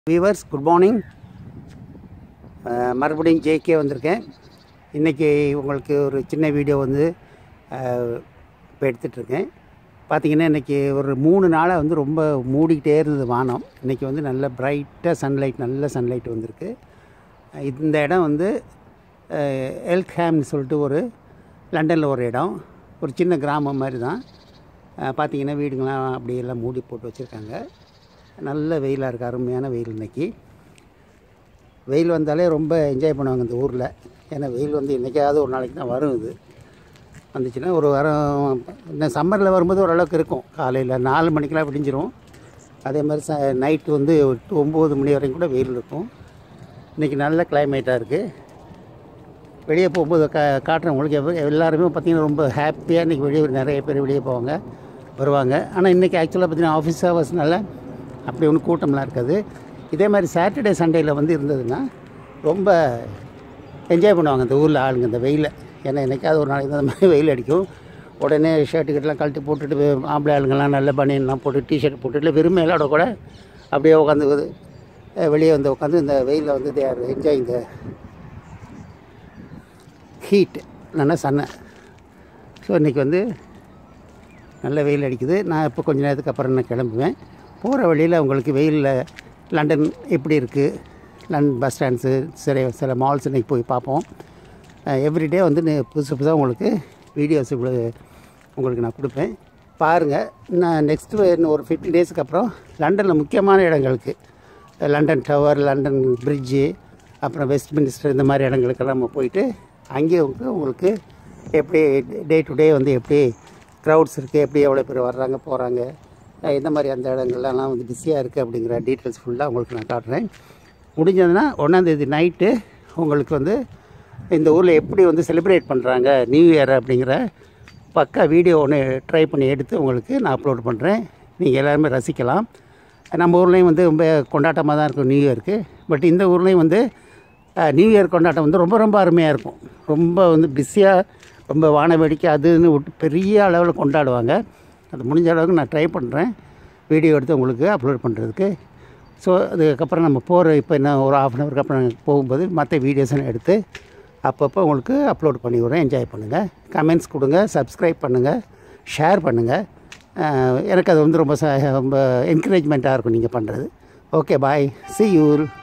viewers good morning மறுபடியும் JK வந்திருக்கேன் இன்றைக்கி உங்களுக்கு ஒரு சின்ன வீடியோ வந்து இப்போ எடுத்துகிட்ருக்கேன் பார்த்தீங்கன்னா இன்றைக்கி ஒரு மூணு நாளாக வந்து ரொம்ப மூடிக்கிட்டே இருந்தது வானம் இன்றைக்கி வந்து நல்ல பிரைட்டாக சன்லைட் நல்ல சன்லைட் வந்திருக்கு அஹ் இந்த இடம் வந்து எல்க்ஹாம்னு சொல்லிட்டு ஒரு லண்டனில் ஒரு இடம் ஒரு சின்ன கிராமம் மாதிரி தான் அஹ் பார்த்தீங்கன்னா வீடுங்களாம் அப்படியெல்லாம் மூடி போட்டு வச்சுருக்காங்க நல்ல வெயிலாக இருக்குது அருமையான வெயில் இன்னைக்கு வெயில் வந்தாலே ரொம்ப என்ஜாய் பண்ணுவாங்க இந்த ஊரில் ஏன்னா வெயில் வந்து என்றைக்காவது ஒரு நாளைக்கு தான் வரும் இது வந்துச்சுன்னா ஒரு வாரம் இன்னும் சம்மரில் வரும்போது ஓரளவுக்கு இருக்கும் காலையில் நாலு மணிக்கெலாம் விடிஞ்சிரும் அதே மாதிரி ச நைட்டு வந்து எட்டு ஒம்பது மணி வரைக்கும் கூட வெயில் இருக்கும் இன்றைக்கி நல்ல கிளைமேட்டாக இருக்குது வெளியே போகும்போது கா காட்டுறவங்களுக்கு எவ்வளோ எல்லாருமே பார்த்திங்கன்னா ரொம்ப ஹாப்பியாக இன்றைக்கி வெளியே நிறைய பேர் வெளியே போவாங்க வருவாங்க ஆனால் இன்றைக்கி ஆக்சுவலாக பார்த்திங்கன்னா ஆஃபீஸ் ஹவர்ஸ்னால அப்படி ஒன்றும் கூட்டம்லாம் இருக்காது இதே மாதிரி சாட்டர்டே சண்டேயில் வந்து இருந்ததுன்னா ரொம்ப என்ஜாய் பண்ணுவாங்க இந்த ஊரில் ஆளுங்க இந்த வெயிலை ஏன்னா என்னைக்காவது ஒரு நாளைக்கு தான் அந்த மாதிரி வெயில் அடிக்கும் உடனே ஷர்ட்டு கிட்டலாம் கழட்டி போட்டுட்டு வே- ஆம்பளை ஆளுங்கெல்லாம் நல்ல பனியன்லாம் போட்டு டிஷர்ட் போட்டுட்டு இல்லை வெறும் மேலோட கூட அப்படியே உட்காந்து வெளியே வந்து உட்காந்து இந்த வெயிலில் வந்து தே ஆர் என்ஜாய் இந்த ஹீட் நல்லா சன்ன ஸோ இன்றைக்கி வந்து நல்ல வெயில் அடிக்குது நான் இப்போ கொஞ்ச நேரத்துக்கு அப்புறம் நான் கிளம்புவேன் போகிற வழியில் உங்களுக்கு வெயிலில் லண்டன் எப்படி இருக்குது லண்டன் பஸ் ஸ்டாண்ட்ஸு சில சில மால்ஸ் இன்றைக்கி போய் பார்ப்போம் எவ்ரிடே வந்து நே- புதுசு புதுசாக உங்களுக்கு வீடியோஸ் உங்களுக்கு உங்களுக்கு நான் கொடுப்பேன் பாருங்கள் நான் நெக்ஸ்ட்டு இன்னும் ஒரு ஃபிஃப்டி டேஸ்க்கு அப்புறம் லண்டனில் முக்கியமான இடங்களுக்கு லண்டன் டவர் லண்டன் பிரிட்ஜு அப்புறம் வெஸ்ட் மினிஸ்டர் இந்த மாதிரி இடங்களுக்கெல்லாம் நம்ம போயிட்டு அங்கேயே வந்து உங்களுக்கு எப்படி டே டு டே வந்து எப்படி க்ரௌட்ஸ் இருக்குது எப்படி எவ்வளோ பேர் வர்றாங்க போகிறாங்க இந்த மாதிரி அந்த இடங்கள்லாம் வந்து பிஸியாக இருக்குது அப்படிங்கிற டீட்டெயில்ஸ் ஃபுல்லாக உங்களுக்கு நான் காட்டுறேன் முடிஞ்சதுன்னா ஒன்றாந்தேதி நைட்டு உங்களுக்கு வந்து இந்த ஊரில் எப்படி வந்து செலிப்ரேட் பண்ணுறாங்க நியூ இயர் அப்படிங்கிற பக்கா வீடியோ ஒன்று ட்ரை பண்ணி எடுத்து உங்களுக்கு நான் அப்லோட் பண்ணுறேன் நீங்கள் எல்லாருமே ரசிக்கலாம் நம்ம ஊர்லேயும் வந்து ரொம்ப கொண்டாட்டமாக தான் இருக்கும் நியூ இயருக்கு பட் இந்த ஊர்லேயும் வந்து அஹ், நியூ இயர் கொண்டாட்டம் வந்து ரொம்ப ரொம்ப அருமையாக இருக்கும் ரொம்ப வந்து பிஸியாக ரொம்ப வான வேடிக்கை அதுன்னு விட்டு பெரிய அளவில் கொண்டாடுவாங்க அது முடிஞ்ச அளவுக்கு நான் ட்ரை பண்ணுறேன் வீடியோ எடுத்து உங்களுக்கு அப்லோட் பண்ணுறதுக்கு ஸோ அதுக்கப்புறம் நம்ம போகிற இப்போ என்ன ஒரு ஆஃப் அன் ஹவருக்கு அப்புறம் போகும்போது மற்ற வீடியோஸ்லாம் எடுத்து அப்பப்போ உங்களுக்கு அப்லோட் பண்ணி விட்றேன் என்ஜாய் பண்ணுங்கள் கமெண்ட்ஸ் கொடுங்க சப்ஸ்கிரைப் பண்ணுங்கள் ஷேர் பண்ணுங்கள் எனக்கு அது வந்து ரொம்ப ச ரொம்ப என்கரேஜ்மெண்ட்டாக இருக்கும் நீங்கள் பண்ணுறது ஓகே பாய் சி யூ